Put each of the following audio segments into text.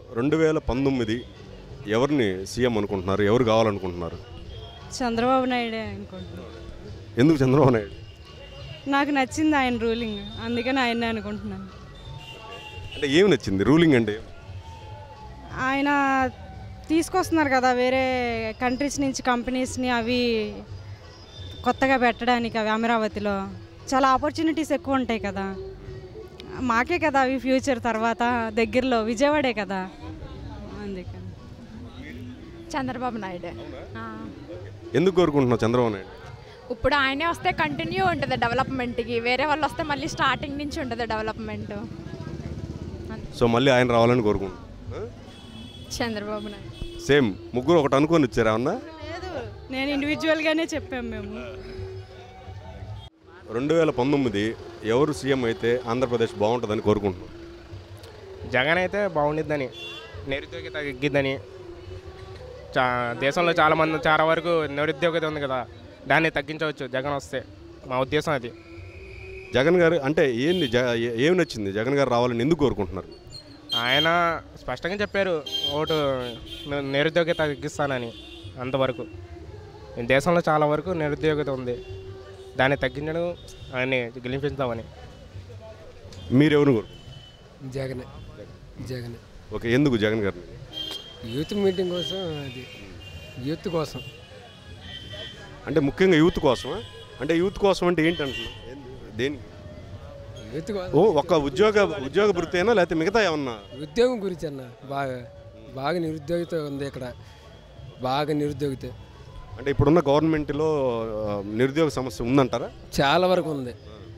రెండు వేల పంతొమ్మిది ఎవరిని సీఎం అనుకుంటున్నారు ఎవరు కావాలనుకుంటున్నారు చంద్రబాబు నాయుడే అనుకుంటున్నాను ఎందుకు చంద్రబాబు నాయుడు నాకు నచ్చింది ఆయన రూలింగ్ అందుకని ఆయన్నే అనుకుంటున్నాను అంటే ఏమి నచ్చింది రూలింగ్ అంటే ఆయన తీసుకొస్తున్నారు కదా వేరే కంట్రీస్ నుంచి కంపెనీస్ని అవి కొత్తగా పెట్టడానికి అవి అమరావతిలో చాలా ఆపర్చునిటీస్ ఎక్కువ ఉంటాయి కదా మాకే కదా అవి ఫ్యూచర్ తర్వాత దగ్గరలో విజయవాడే కదా అందుకని చంద్రబాబు నాయుడు ఆ. ఎందుకు కోరుకుంటున్నావు చంద్రబాబు నాయుడు ఇప్పుడు ఆయనే వస్తే కంటిన్యూ ఉంటుంది డెవలప్మెంట్కి వేరే వాళ్ళు వస్తే మళ్ళీ స్టార్టింగ్ నుంచి ఉంటుంది డెవలప్మెంట్ సో మళ్ళీ ఆయన రావాలని కోరుకుంటున్నాను చంద్రబాబు నాయుడు సేమ్ ముగ్గురు ఒకటి అనుకొని వచ్చారా అన్న లేదు నేను ఇండివిజువల్గానే చెప్పాము మేము రెండు వేల పంతొమ్మిది ఎవరు సీఎం అయితే ఆంధ్రప్రదేశ్ బాగుంటుందని కోరుకుంటున్నాం జగన్ అయితే బాగుండిద్దని నిరుద్యోగిత తగ్గిద్దని చా దేశంలో చాలా మంది చాలా వరకు నిరుద్యోగిత ఉంది కదా దాన్ని తగ్గించవచ్చు జగన్ వస్తే మా ఉద్దేశం అది జగన్ గారు అంటే ఏంది జ ఏ- ఏం నచ్చింది జగన్ గారు రావాలని ఎందుకు కోరుకుంటున్నారు ఆయన స్పష్టంగా చెప్పారు ఓటు ని- నిరుద్యోగిత తగ్గిస్తానని అంతవరకు ఈ దేశంలో చాలా వరకు నిరుద్యోగిత ఉంది దాన్ని తగ్గించడం ఆయన్ని గెలిపించుదామని మీరెవరు కోరు జగన్ జగన్ ఓకే ఎందుకు జగన్ గారిని యూత్ మీటింగ్ కోసం అది యూత్ కోసం అంటే ముఖ్యంగా యూత్ కోసమా అంటే యూత్ కోసం అంటే ఏంటి అంటున్నా దేని యూత్ కోసం ఓ ఒక్క ఉద్యోగ ఉద్యోగ వృత్తేనా లేకపోతే మిగతా ఏమన్నా ఉద్యోగం గురించి అన్న బాగా బాగా నిరుద్యోగిత ఉంది ఇక్కడ బాగా నిరుద్యోగిత అంటే ఇప్పుడున్న గవర్నమెంట్లో ఆ, నిరుద్యోగ సమస్య ఉందంటారా చాలా వరకు ఉంది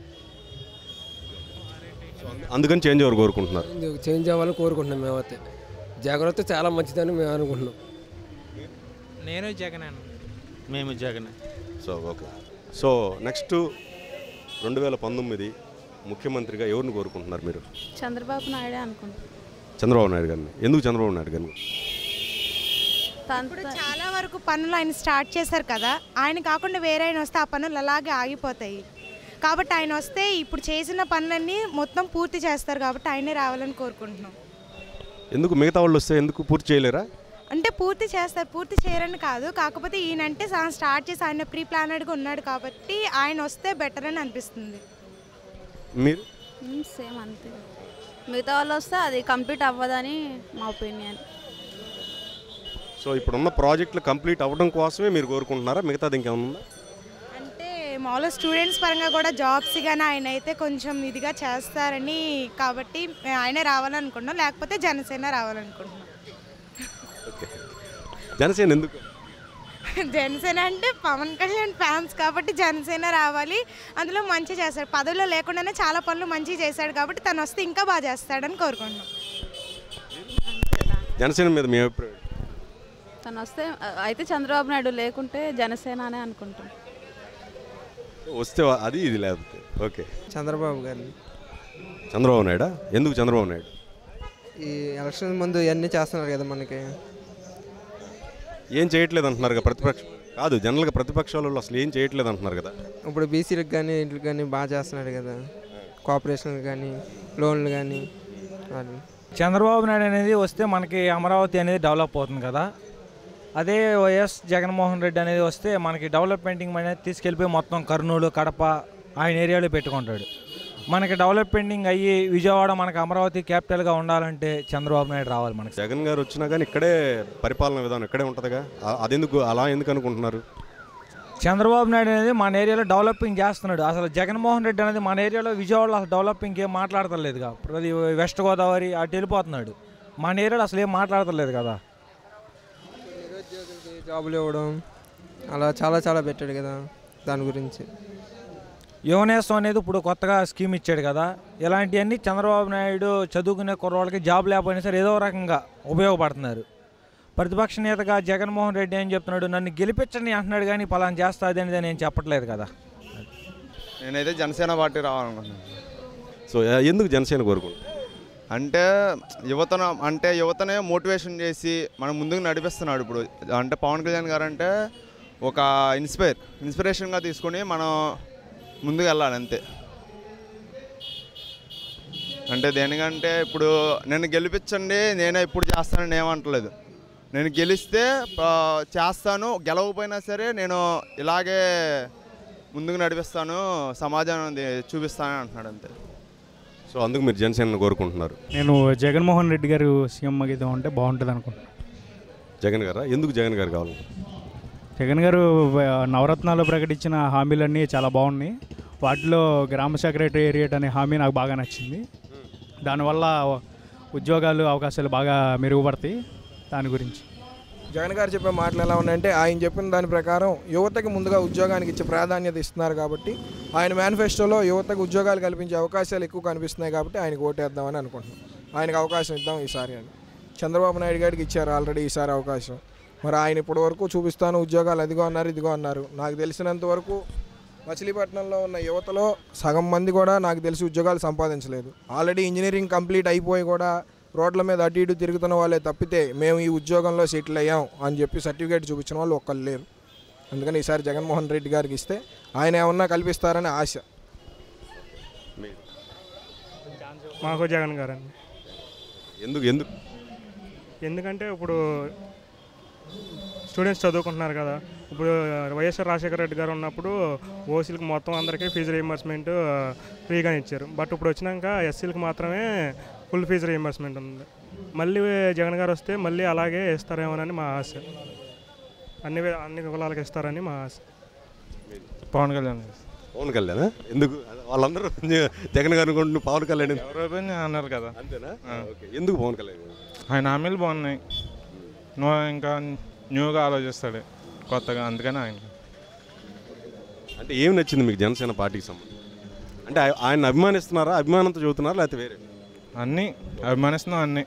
అందుకని చేంజ్ ఓవర్ కోరుకుంటున్నారు నిరుద్యోగ చేంజ్ అవ్వాలని కోరుకుంటున్నాం మేమైతే జాగ్రత్త చాలా మంచిదని మేము అనుకుంటున్నాం నేను జగన్ అన్న మేము Jagan so okay so next రెండు వేల పంతొమ్మిది ముఖ్యమంత్రిగా ఎవరిని కోరుకుంటున్నారు మీరు చంద్రబాబు నాయుడే అనుకుంటున్నాను చంద్రబాబు నాయుడు గారిని ఎందుకు చంద్రబాబు నాయుడు గారిని ఇప్పుడు చాలా వరకు పనులు ఆయన స్టార్ట్ చేశారు కదా ఆయన కాకుండా వేరే ఆయన వస్తే ఆ పనులు అలాగే ఆగిపోతాయి కాబట్టి ఆయన వస్తే ఇప్పుడు చేసిన పనులన్నీ మొత్తం పూర్తి చేస్తారు కాబట్టి ఆయనే రావాలని కోరుకుంటున్నాం ఎందుకు మిగతా వాళ్ళు వస్తే ఎందుకు పూర్తి చేయలేరా అంటే పూర్తి చేస్తారు పూర్తి చేయరని కాదు కాకపోతే ఈయనంటే సా- స్టార్ట్ చేసి ఆయన ప్రీ ప్లానెడ్గా ఉన్నాడు కాబట్టి ఆయన వస్తే బెటర్ అని అనిపిస్తుంది మీరు సేమ్ అంతే మిగతా వాళ్ళు వస్తే అది కంప్లీట్ అవ్వదని మా ఒపీనియన్ సో ఇప్పుడున్న ప్రాజెక్టులు కంప్లీట్ అవ్వడం కోసమే మీరు కోరుకుంటున్నారా మిగతాది ఇంకేమన్నా ఉందా అంటే మామూలుగా స్టూడెంట్స్ పరంగా కూడా జాబ్స్ కానీ ఆయన అయితే కొంచెం ఇదిగా చేస్తారని కాబట్టి ఆయనే రావాలనుకుంటున్నాం లేకపోతే జనసేన రావాలనుకుంటున్నాం ఓకే జనసేన ఎందుకు జనసేన అంటే పవన్ కళ్యాణ్ ఫ్యాన్స్ కాబట్టి జనసేన రావాలి అందులో మంచి చేస్తాడు పదవిలో లేకుండానే చాలా పనులు మంచి చేశాడు కాబట్టి తను వస్తే ఇంకా బాగా చేస్తాడని కోరుకుంటున్నాం జనసేన మీద మీ అభిప్రాయం తను వస్తే అయితే చంద్రబాబు నాయుడు లేకుంటే జనసేన అనే అనుకుంటాం వస్తే అది ఇది లేకపోతే ఓకే చంద్రబాబు గారిని చంద్రబాబు నాయుడా ఎందుకు చంద్రబాబు నాయుడు ఈ ఎలక్షన్ ముందు ఇవన్నీ చేస్తున్నారు కదా మనకి ఏం చేయట్లేదు అంటున్నారు కదా ప్రతిపక్ష కాదు జనరల్గా ప్రతిపక్షాలు అసలు ఏం చేయట్లేదు అంటున్నారు కదా ఇప్పుడు బీసీలకు కానీ ఇంటికి కానీ బాగా చేస్తున్నాడు కదా కోఆపరేషన్లు కానీ లోన్లు కానీ అది చంద్రబాబు నాయుడు అనేది వస్తే మనకి అమరావతి అనేది డెవలప్ అవుతుంది కదా అదే వైఎస్ జగన్మోహన్ రెడ్డి అనేది వస్తే మనకి డెవలప్మెంటింగ్ అనేది తీసుకెళ్ళిపోయి మొత్తం కర్నూలు కడప ఆయన ఏరియాలో పెట్టుకుంటాడు మనకి డెవలప్మెంటింగ్ అయ్యి విజయవాడ మనకి అమరావతి క్యాపిటల్గా ఉండాలంటే చంద్రబాబు నాయుడు రావాలి మనకి జగన్ గారు వచ్చినా కానీ ఇక్కడే పరిపాలన విధానం ఇక్కడే ఉంటుందిగా ఆ- అదెందుకు అలా ఎందుకు అనుకుంటున్నారు చంద్రబాబు నాయుడు అనేది మన ఏరియాలో డెవలపింగ్ చేస్తున్నాడు అసలు జగన్మోహన్ రెడ్డి అనేది మన ఏరియాలో విజయవాడలో అసలు డెవలపింగ్ ఏం మాట్లాడతలేదుగా ప్రతి వెస్ట్ గోదావరి అటు వెళ్ళిపోతున్నాడు మన ఏరియాలో అసలు ఏం మాట్లాడతలేదు కదా నిరుద్యోగులకి జాబులు ఇవ్వడం అలా చాలా చాలా పెట్టాడు కదా దాని గురించి యువనేస్తం అనేది ఇప్పుడు కొత్తగా స్కీమ్ ఇచ్చాడు కదా ఇలాంటివన్నీ చంద్రబాబు నాయుడు చదువుకునే కుర్రవాళ్ళకి జాబ్ లేకపోయినా సరే ఏదో రకంగా ఉపయోగపడుతున్నారు ప్రతిపక్ష నేతగా జగన్మోహన్ రెడ్డి ఏం చెప్తున్నాడు నన్ను గెలిపించండి అంటున్నాడు కానీ పలానా చేస్తా అదని నేను చెప్పట్లేదు కదా నేనైతే జనసేన పార్టీ రావాలనుకుంటున్నాను సో ఆ, ఎందుకు జనసేన కోరుకుంటున్నారు అంటే యువతను అంటే యువతనే మోటివేషన్ చేసి మనం ముందుకు నడిపిస్తున్నాడు ఇప్పుడు అంటే పవన్ కళ్యాణ్ గారు అంటే ఒక ఇన్స్పైర్ ఇన్స్పిరేషన్గా తీసుకొని మనం ముందుకు వెళ్ళాలి అంతే అంటే దేనికంటే ఇప్పుడు నేను గెలిపించండి నేనే ఇప్పుడు చేస్తానని ఏమంటలేదు నేను గెలిస్తే ఆ, చేస్తాను గెలవకపోయినా సరే నేను ఇలాగే ముందుకు నడిపిస్తాను సమాజాన్ని చూపిస్తానని అంటున్నాడు అంతే సో అందుకు మీరు జనసేనను కోరుకుంటున్నారు నేను జగన్మోహన్ రెడ్డి గారు సీఎం అగిద్దాం అంటే బాగుంటుంది అనుకుంటున్నాను జగన్ గారా ఎందుకు జగన్ గారు కావాలి జగన్ గారు వ- నవరత్నాలు ప్రకటించిన హామీలన్నీ చాలా బాగున్నాయి వాటిలో గ్రామ సెక్రటేరియట్ అనే హామీ నాకు బాగా నచ్చింది దానివల్ల ఉద్యోగాలు అవకాశాలు బాగా మెరుగుపడతాయి దాని గురించి జగన్ గారు చెప్పే మాటలు ఎలా ఉన్నాయంటే ఆయన చెప్పిన దాని ప్రకారం యువతకి ముందుగా ఉద్యోగానికి ఇచ్చే ప్రాధాన్యత ఇస్తున్నారు కాబట్టి ఆయన మేనిఫెస్టోలో యువతకు ఉద్యోగాలు కల్పించే అవకాశాలు ఎక్కువ కనిపిస్తున్నాయి కాబట్టి ఆయనకు ఓటేద్దామని అనుకుంటున్నాం ఆయనకు అవకాశం ఇద్దాం ఈసారి అని చంద్రబాబు నాయుడు గారికి ఇచ్చారు ఆల్రెడీ ఈసారి అవకాశం మరి ఆయన ఇప్పటి వరకు చూపిస్తాను ఉద్యోగాలు అదిగో అన్నారు ఇదిగో అన్నారు నాకు తెలిసినంత వరకు మచిలీపట్నంలో ఉన్న యువతలో సగం మంది కూడా నాకు తెలిసి ఉద్యోగాలు సంపాదించలేదు ఆల్రెడీ ఇంజనీరింగ్ కంప్లీట్ అయిపోయి కూడా రోడ్ల మీద అటు ఇటు తిరుగుతున్న వాళ్ళే తప్పితే మేము ఈ ఉద్యోగంలో సెటిల్ అయ్యాం అని చెప్పి సర్టిఫికేట్ చూపించిన వాళ్ళు ఒక్కళ్ళు లేరు అందుకని ఈసారి జగన్మోహన్ రెడ్డి గారికి ఇస్తే ఆయన ఏమన్నా కల్పిస్తారని ఆశ మాకు జగన్ గారు అండి ఎందుకు ఎందుకు ఎందుకంటే ఇప్పుడు స్టూడెంట్స్ చదువుకుంటున్నారు కదా ఇప్పుడు వైఎస్ఆర్ రాజశేఖర రెడ్డి గారు ఉన్నప్పుడు ఓసీలకు మొత్తం అందరికీ ఫీజు రీఎంబర్స్మెంట్ ఫ్రీగా ఇచ్చారు బట్ ఇప్పుడు వచ్చినాక ఎస్సీలకు మాత్రమే ఫుల్ ఫీజు రీఎంబర్స్మెంట్ ఉంది మళ్ళీ జగన్ గారు వస్తే మళ్ళీ అలాగే ఇస్తారేమోనని మా ఆశ అన్ని వే- అన్ని కులాలకు ఇస్తారని మా ఆశ పవన్ కళ్యాణ్ పవన్ కళ్యాణ్ ఎందుకు వాళ్ళందరూ జగన్ గారు అనుకుంటున్న పవన్ కళ్యాణ్ ఎందుకు? ఎవరైనా అన్నారు కదా అంతేనా ఓకే ఎందుకు పవన్ కళ్యాణ్ గారు? ఆయన హామీలు బాగున్నాయి నో ఇంకా న్యూగా ఆలోచిస్తాడు కొత్తగా అందుకని ఆయన అంటే ఏం నచ్చింది మీకు జనసేన పార్టీకి సంబంధించి అంటే ఆయ- ఆయన అభిమానిస్తున్నారా అభిమానంతో చదువుతున్నారా లేకపోతే వేరే అన్నీ అభిమానిస్తున్నాం అన్నీ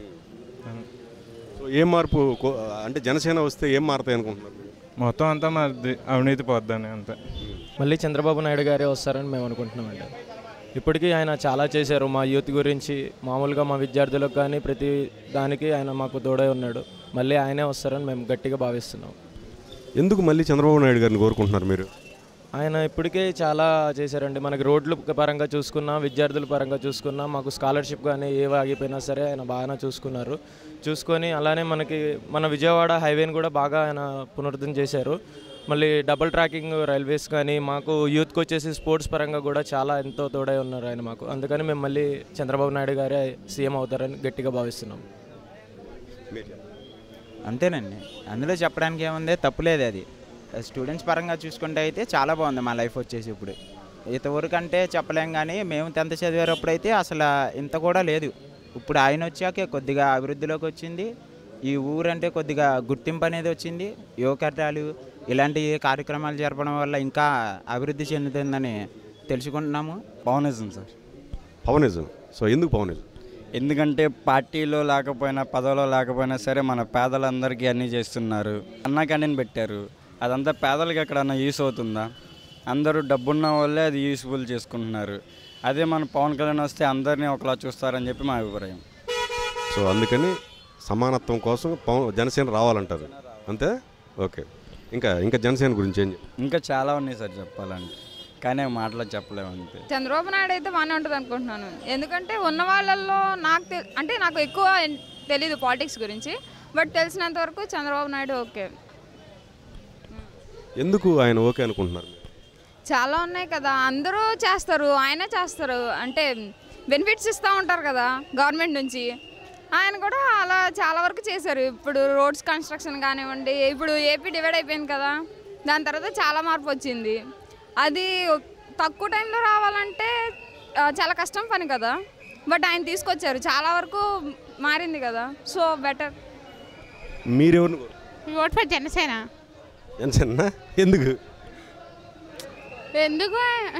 సో ఏం మార్పు కో- అంటే జనసేన వస్తే ఏం మారుతాయి అనుకుంటున్నారు మీరు? మొత్తం అంతా మాది అవినీతి పోద్దని అంతే మళ్ళీ చంద్రబాబు నాయుడు గారే వస్తారని మేము అనుకుంటున్నామండి ఇప్పటికీ ఆయన చాలా చేశారు మా యూత్ గురించి మామూలుగా మా విద్యార్థులకు కానీ ప్రతి దానికి ఆయన మాకు తోడై ఉన్నాడు మళ్ళీ ఆయనే వస్తారని మేము గట్టిగా భావిస్తున్నాం ఎందుకు మళ్ళీ చంద్రబాబు నాయుడు గారిని కోరుకుంటున్నారు మీరు ఆయన ఇప్పటికే చాలా చేశారండి మనకి రోడ్లు పరంగా చూసుకున్నా విద్యార్థుల పరంగా చూసుకున్నా మాకు స్కాలర్షిప్ కానీ ఏవి ఆగిపోయినా సరే ఆయన బాగానే చూసుకున్నారు చూసుకొని అలానే మనకి మన విజయవాడ హైవేని కూడా బాగా ఆయన పునరుద్ధరణ చేశారు మళ్ళీ డబుల్ ట్రాకింగ్ రైల్వేస్ కానీ మాకు యూత్కి వచ్చేసి స్పోర్ట్స్ పరంగా కూడా చాలా ఎంతో తోడై ఉన్నారు ఆయన మాకు అందుకని మేము మళ్ళీ చంద్రబాబు నాయుడు గారే సీఎం అవుతారని గట్టిగా భావిస్తున్నాం అంతేనండి అందులో చెప్పడానికి ఏముంది తప్పులేదు అది స్టూడెంట్స్ పరంగా చూసుకుంటే అయితే చాలా బాగుంది మా లైఫ్ వచ్చేసి ఇప్పుడు ఇంతవరకు అంటే చెప్పలేం కానీ మేము టెన్త్ చదివేటప్పుడు అయితే అసలు ఇంత కూడా లేదు ఇప్పుడు ఆయన వచ్చాకే కొద్దిగా అభివృద్ధిలోకి వచ్చింది ఈ ఊరంటే కొద్దిగా గుర్తింపు అనేది వచ్చింది యువకర్తాలు ఇలాంటి కార్యక్రమాలు జరపడం వల్ల ఇంకా అభివృద్ధి చెందుతుందని తెలుసుకుంటున్నాము పవనిజం సార్ పవనిజం సో ఎందుకు పవనిజం ఎందుకంటే పార్టీలో లేకపోయినా పదవిలో లేకపోయినా సరే మన పేదలందరికీ అన్నీ చేస్తున్నారు అన్నా క్యాంటీన్ పెట్టారు అదంతా పేదలకు ఎక్కడన్నా యూస్ అవుతుందా అందరూ డబ్బున్న వాళ్ళే అది యూస్ఫుల్ చేసుకుంటున్నారు అదే మన పవన్ కళ్యాణ్ వస్తే అందరినీ ఒకలా చూస్తారని చెప్పి మా అభిప్రాయం సో అందుకని సమానత్వం కోసం పవన్ జనసేన రావాలంటారు అంతే ఓకే ఇంకా ఇంకా జనసేన గురించి ఏం చెప్తారు? ఇంకా చాలా ఉన్నాయి సార్ చెప్పాలంటే కానీ ఆ మాటలో చెప్పలేము అంతే చంద్రబాబు నాయుడు అయితే బాగానే ఉంటుంది అనుకుంటున్నాను ఎందుకంటే ఉన్న వాళ్ళల్లో నాకు తె- అంటే నాకు ఎక్కువ ఎన్- తెలీదు పాలిటిక్స్ గురించి బట్ తెలిసినంత వరకు చంద్రబాబు నాయుడు ఓకే ఎందుకు ఆయన ఓకే అనుకుంటున్నారు చాలా ఉన్నాయి కదా అందరూ చేస్తారు ఆయనే చేస్తారు అంటే బెనిఫిట్స్ ఇస్తూ ఉంటారు కదా గవర్నమెంట్ నుంచి ఆయన కూడా అలా చాలా వరకు చేశారు ఇప్పుడు రోడ్స్ కన్స్ట్రక్షన్ కానివ్వండి ఇప్పుడు ఏపీ డివైడ్ అయిపోయింది కదా దాని తర్వాత చాలా మార్పు వచ్చింది అది తక్కువ టైంలో రావాలంటే ఆ, చాలా కష్టం పని కదా బట్ ఆయన తీసుకొచ్చారు చాలా వరకు మారింది కదా సో బెటర్ మీరెవరిని కోరు- ఓట్ ఫర్ జనసేన జనసేన ఎందుకు ఎందుకు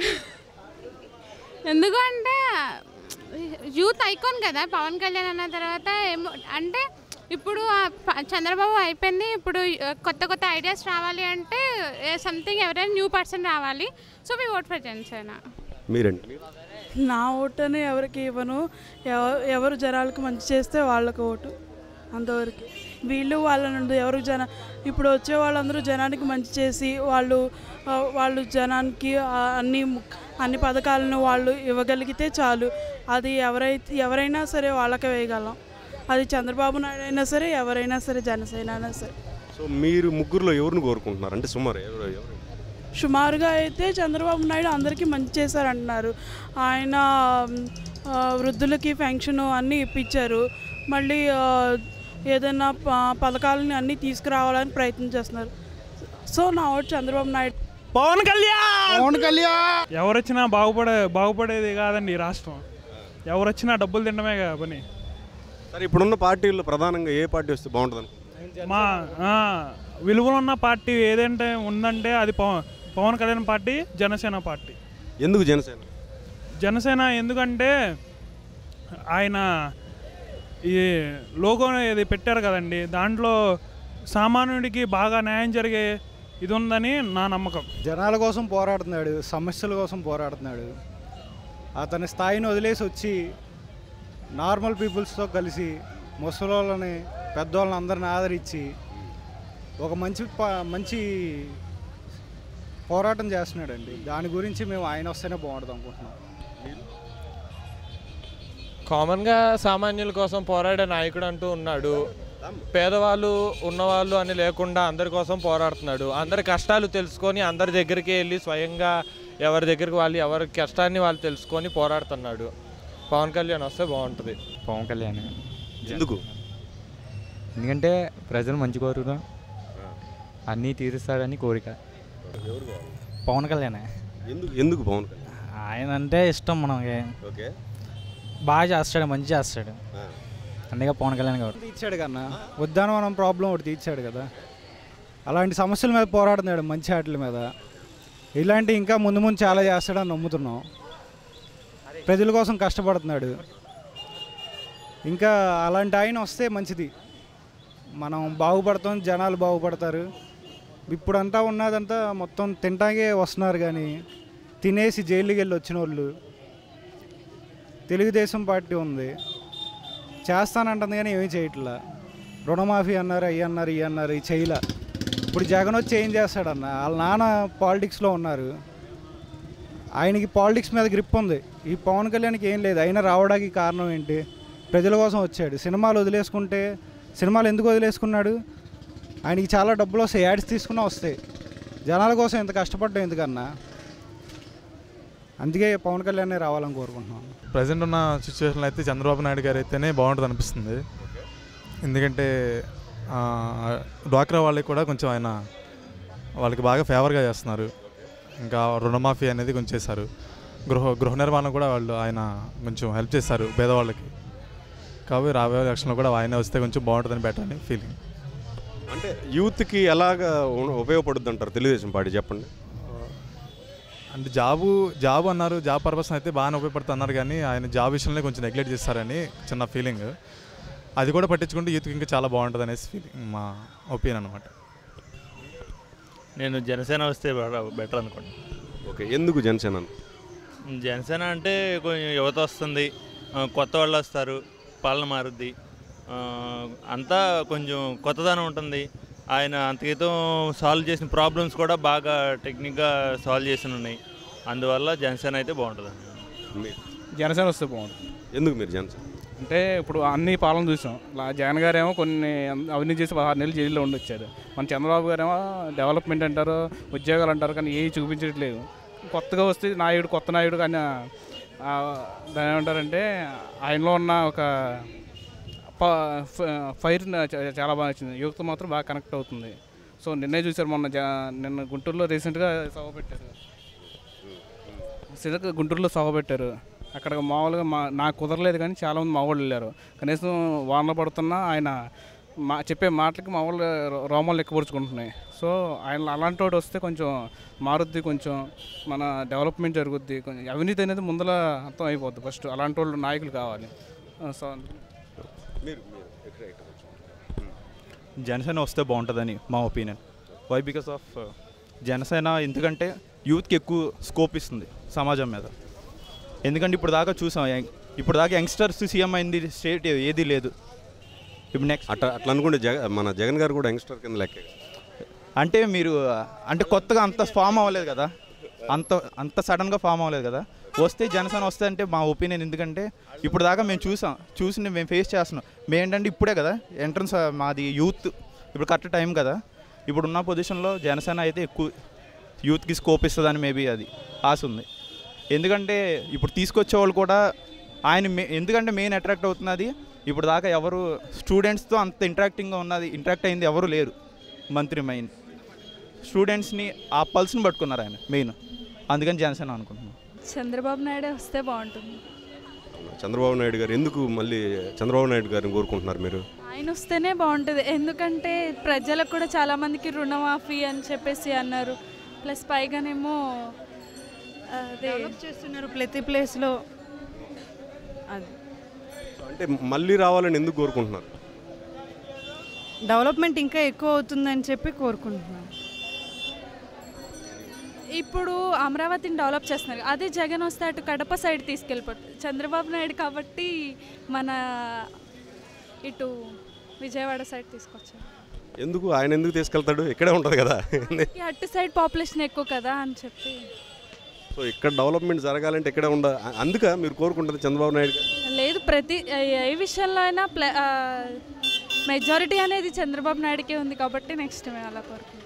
ఎందుకు అంటే యూత్ ఐకాన్ కదా పవన్ కళ్యాణ్ అన్న తర్వాత ఏమో అంటే ఇప్పుడు ఆ ప- చంద్రబాబు అయిపోయింది ఇప్పుడు ఆ, కొత్త కొత్త ఐడియాస్ రావాలి అంటే సంథింగ్ ఎవరైనా న్యూ పర్సన్ రావాలి సో మీ ఓట్ ఫర్ జనసేన మీరండి నా ఓటుని ఎవరికి ఇవ్వను ఎవ- ఎవరు జనాలకు మంచి చేస్తే వాళ్ళకు ఓటు అంతవరకు వీళ్ళు వాళ్ళని ఎవరు జన ఇప్పుడు వచ్చే వాళ్ళందరూ జనానికి మంచి చేసి వాళ్ళు ఆ, వాళ్ళు జనానికి ఆ, అన్ని అన్ని పథకాలను వాళ్ళు ఇవ్వగలిగితే చాలు అది ఎవరైతే ఎవరైనా సరే వాళ్ళకే వేయగలం అది చంద్రబాబు నాయుడు అయినా సరే ఎవరైనా సరే జనసేన అయినా సరే సో మీరు ముగ్గురులో ఎవరిని కోరుకుంటున్నారు అంటే సుమారు ఎవరు ఎవరు సుమారుగా అయితే చంద్రబాబు నాయుడు అందరికీ మంచి చేశారంటున్నారు ఆయన ఆ, వృద్ధులకి పెన్షన్ అన్నీ ఇప్పించారు మళ్ళీ ఆ, ఏదైనా ప- పథకాలని అన్నీ తీసుకురావాలని ప్రయత్నం చేస్తున్నారు సో నా ఓటు చంద్రబాబు నాయుడు పవన్ కళ్యాణ్ పవన్ కళ్యాణ్ ఎవరు వచ్చినా బాగుపడే బాగుపడేది కాదండి ఈ రాష్ట్రం ఎవరు వచ్చినా డబ్బులు తినడమే కదా పని సరే ఇప్పుడున్న పార్టీల్లో ప్రధానంగా ఏ పార్టీ వస్తే బాగుంటుంది అనుకుంటున్నారు మా ఆ, విలువలు ఉన్న పార్టీ ఏదంటే ఉందంటే అది పవన్ పవన్ కళ్యాణ్ పార్టీ జనసేన పార్టీ ఎందుకు జనసేన జనసేన ఎందుకంటే ఆయన ఈ లోగో ఇది పెట్టారు కదండి దాంట్లో సామాన్యుడికి బాగా న్యాయం జరిగే ఇది ఉందని నా నమ్మకం జనాల కోసం పోరాడుతున్నాడు సమస్యల కోసం పోరాడుతున్నాడు అతని స్థాయిని వదిలేసి వచ్చి నార్మల్ పీపుల్స్తో కలిసి ముసలోళ్ళని పెద్దవాళ్ళని అందరిని ఆదరించి ఒక మంచి ప- మంచి పోరాటం చేస్తున్నాడండి దాని గురించి మేము ఆయన వస్తేనే బాగుంటుంది అనుకుంటున్నాం కామన్గా సామాన్యుల కోసం పోరాడే నాయకుడు అంటూ ఉన్నాడు పేదవాళ్ళు ఉన్నవాళ్ళు అని లేకుండా అందరి కోసం పోరాడుతున్నాడు అందరి కష్టాలు తెలుసుకొని అందరి దగ్గరికి వెళ్ళి స్వయంగా ఎవరి దగ్గరికి వాళ్ళు ఎవరి కష్టాన్ని వాళ్ళు తెలుసుకొని పోరాడుతున్నాడు పవన్ కళ్యాణ్ వస్తే బాగుంటుంది పవన్ కళ్యాణ్ ఎందుకు ఎందుకంటే ప్రజలు మంచి కోరుకున్నాం అన్నీ తీరుస్తాడని కోరిక పవన్ కళ్యాణ్ ఎందుకు ఎందుకు పవన్ కళ్యాణ్ ఆయన అంటే ఇష్టం మనకి ఓకే బాగా చేస్తాడు మంచి చేస్తాడు అందుకే పవన్ కళ్యాణ్ గారు తీర్చాడు కన్నా ఉద్యానవనం ప్రాబ్లం ఒకటి తీర్చాడు కదా అలాంటి సమస్యల మీద పోరాడుతున్నాడు మంచి ఆటల మీద ఇలాంటి ఇంకా ముందు ముందు చాలా చేస్తాడని నమ్ముతున్నాం ప్రజల కోసం కష్టపడుతున్నాడు ఇంకా అలాంటి ఆయన వస్తే మంచిది మనం బాగుపడతాం జనాలు బాగుపడతారు ఇప్పుడంతా ఉన్నదంతా మొత్తం తింటాకే వస్తున్నారు కానీ తినేసి జైలుకి వెళ్ళి వచ్చిన వాళ్ళు తెలుగుదేశం పార్టీ ఉంది చేస్తానంటుంది కానీ ఏమీ చేయట్లా రుణమాఫీ అన్నారు అయ్యి అన్నారు ఇవి అన్నారు ఈ చేయలే ఇప్పుడు జగన్ వచ్చి ఏం చేస్తాడన్న వాళ్ళ నాన్న పాలిటిక్స్లో ఉన్నారు ఆయనకి పాలిటిక్స్ మీద గ్రిప్ ఉంది ఈ పవన్ కళ్యాణ్కి ఏం లేదు అయినా రావడానికి కారణం ఏంటి ప్రజల కోసం వచ్చాడు సినిమాలు వదిలేసుకుంటే సినిమాలు ఎందుకు వదిలేసుకున్నాడు ఆయనకి చాలా డబ్బులు వస్తాయి యాడ్స్ తీసుకున్నా వస్తాయి జనాల కోసం ఎంత కష్టపడ్డా ఎందుకన్నా అందుకే పవన్ కళ్యాణ్ రావాలని కోరుకుంటున్నాను ప్రజెంట్ ఉన్న సిచ్యువేషన్లో అయితే చంద్రబాబు నాయుడు గారు అయితేనే బాగుంటుంది అనిపిస్తుంది ఎందుకంటే ఆ, డ్వాక్రా వాళ్ళకి కూడా కొంచెం ఆయన వాళ్ళకి బాగా ఫేవర్గా చేస్తున్నారు ఇంకా రుణమాఫీ అనేది కొంచెం చేశారు గృహ గృహ నిర్మాణం కూడా వాళ్ళు ఆయన కొంచెం హెల్ప్ చేశారు పేదవాళ్ళకి కాబట్టి రాబోయే ఎలక్షన్లో కూడా ఆయన వస్తే కొంచెం బాగుంటుందని బెటర్ అని ఫీలింగ్ అంటే యూత్కి ఎలాగ ఉ- ఉపయోగపడుద్ది అంటారు తెలుగుదేశం పార్టీ చెప్పండి అంటే జాబు జాబ్ అన్నారు జాబ్ పర్పస్ అయితే బాగానే ఉపయోగపడుతుంది అన్నారు కానీ ఆయన జాబ్ విషయంలో కొంచెం నెగ్లెక్ట్ చేస్తారని చిన్న ఫీలింగ్ అది కూడా పట్టించుకుంటే యూత్కి ఇంకా చాలా బాగుంటుంది అనేసి ఫీలింగ్ మా ఒపీనియన్ అనమాట నేను జనసేన వస్తే బెటర్ అనుకోండి ఓకే ఎందుకు జనసేన జనసేన అంటే కొంచెం యువత వస్తుంది ఆ, కొత్త వాళ్ళు వస్తారు పాలన మారుద్ది ఆ, అంతా కొంచెం కొత్తదనం ఉంటుంది ఆయన అంతకితం సాల్వ్ చేసిన ప్రాబ్లమ్స్ కూడా బాగా టెక్నిక్గా సాల్వ్ చేసి ఉన్నాయి అందువల్ల జనసేన అయితే బాగుంటుంది జనసేన వస్తే బాగుంటుంది ఎందుకు మీరు జనసేన అంటే ఇప్పుడు అన్ని పాలన చూసాం లా- జగన్ గారేమో కొన్ని అవినీతి చేసి పదహారు నెలలు జైల్లో ఉండొచ్చారు మన చంద్రబాబు గారేమో డెవలప్మెంట్ అంటారు ఉద్యోగాలు అంటారు కానీ ఏవి చూపించట్లేదు కొత్తగా వస్తే నాయుడు కొత్త నాయుడు కానీ ఆ, దాని ఏమంటారంటే ఆయనలో ఉన్న ఒక ప- ఫ- ఫైర్ నా- చా- చాలా బాగా వచ్చింది యువత మాత్రం బాగా కనెక్ట్ అవుతుంది సో నిన్నే చూశారు మొన్న జా నిన్న గుంటూరులో రీసెంట్గా సభ పెట్టారు సిద్ధక గుంటూరులో సభ పెట్టారు అక్కడ మామూలుగా మా నాకు కుదరలేదు కానీ చాలామంది మా వాళ్ళు వెళ్ళారు కనీసం వానలు పడుతున్నా ఆయన మా చెప్పే మాటలకి మా వాళ్ళు రో- రోమాలు ఎక్కపరుచుకుంటున్నాయి సో ఆయన అలాంటి వాడు వస్తే కొంచెం మారుద్ది కొంచెం మన డెవలప్మెంట్ జరుగుద్ది కొంచెం అవినీతి అనేది ముందర అర్థం అయిపోద్ది ఫస్ట్ అలాంటి వాళ్ళు నాయకులు కావాలి ఆ, సో మీరు మీరు ఎక్కడ ఎక్కడ జనసేన వస్తే బాగుంటుందని మా opinion why because of Janasena ఎందుకంటే యూత్కి ఎక్కువ స్కోప్ ఇస్తుంది సమాజం మీద ఎందుకంటే ఇప్పుడు దాకా చూసాం యంగ్- ఇప్పుడు దాకా యంగ్స్టర్స్ సీఎం అయింది స్టేట్ ఏది లేదు ఇప్పుడు నెక్స్ట్ అట్లా అట్లా అనుకుంటే జగ మన జగన్ గారు కూడా యంగ్స్టర్ కింద లెక్క అంటే మీరు అంటే కొత్తగా అంత ఫామ్ అవ్వలేదు కదా అంత అంత సడన్గా ఫామ్ అవ్వలేదు కదా వస్తే జనసేన వస్తే అంటే మా ఒపీనియన్ ఎందుకంటే ఇప్పుడు దాకా మేము చూసాం చూసి మేము ఫేస్ చేస్తున్నాం మేము ఏంటంటే ఇప్పుడే కదా ఎంట్రన్స్ మాది యూత్ ఇప్పుడు కరెక్ట్ టైం కదా ఇప్పుడు ఉన్న పొజిషన్లో జనసేన అయితే ఎక్కువ యూత్కి స్కోప్ ఇస్తుందని మేబీ అది ఆశ ఉంది ఎందుకంటే ఇప్పుడు తీసుకొచ్చే వాళ్ళు కూడా ఆయన మే ఎందుకంటే మెయిన్ అట్రాక్ట్ అవుతున్నది ఇప్పుడు దాకా ఎవరు స్టూడెంట్స్తో అంత ఇంటరాక్టింగ్గా ఉన్నది ఇంటరాక్ట్ అయింది ఎవరు లేరు మంత్రి మెయిన్ స్టూడెంట్స్ని ఆ పల్స్ని పట్టుకున్నారు ఆయన మెయిన్ అందుకని జనసేన అనుకుంటున్నాను చంద్రబాబు నాయుడు వస్తే బాగుంటుంది చంద్రబాబు నాయుడు గారు ఎందుకు మళ్ళీ చంద్రబాబు నాయుడు గారిని కోరుకుంటున్నారు మీరు ఆయన వస్తేనే బాగుంటుంది ఎందుకంటే ప్రజలకు కూడా చాలామందికి రుణమాఫీ అని చెప్పేసి అన్నారు ప్లస్ పైగానేమో అదే చేస్తున్నారు ప్రతి ప్లేస్లో అది అంటే మళ్ళీ రావాలని ఎందుకు కోరుకుంటున్నారు డెవలప్మెంట్ ఇంకా ఎక్కువ అవుతుందని చెప్పి కోరుకుంటున్నాను ఇప్పుడు అమరావతిని డెవలప్ చేస్తున్నారు అదే జగన్ వస్తే అటు కడప సైడ్ తీసుకెళ్ళిపోతుంది చంద్రబాబు నాయుడు కాబట్టి మన ఇటు విజయవాడ సైడ్ తీసుకొచ్చారు ఎందుకు ఆయన ఎందుకు తీసుకెళ్తాడు ఇక్కడే ఉంటుంది కదా ఈ అటు సైడ్ పాపులేషన్ ఎక్కువ కదా అని చెప్పి సో ఇక్కడ డెవలప్మెంట్ జరగాలంటే ఇక్కడే ఉండ అందుక మీరు కోరుకుంటుంది చంద్రబాబు నాయుడు గారు లేదు ప్రతి ఏ విషయంలో అయినా ప్ల మెజారిటీ అనేది చంద్రబాబు నాయుడుకే ఉంది కాబట్టి నెక్స్ట్ మేము అలా కోరుకుంటాం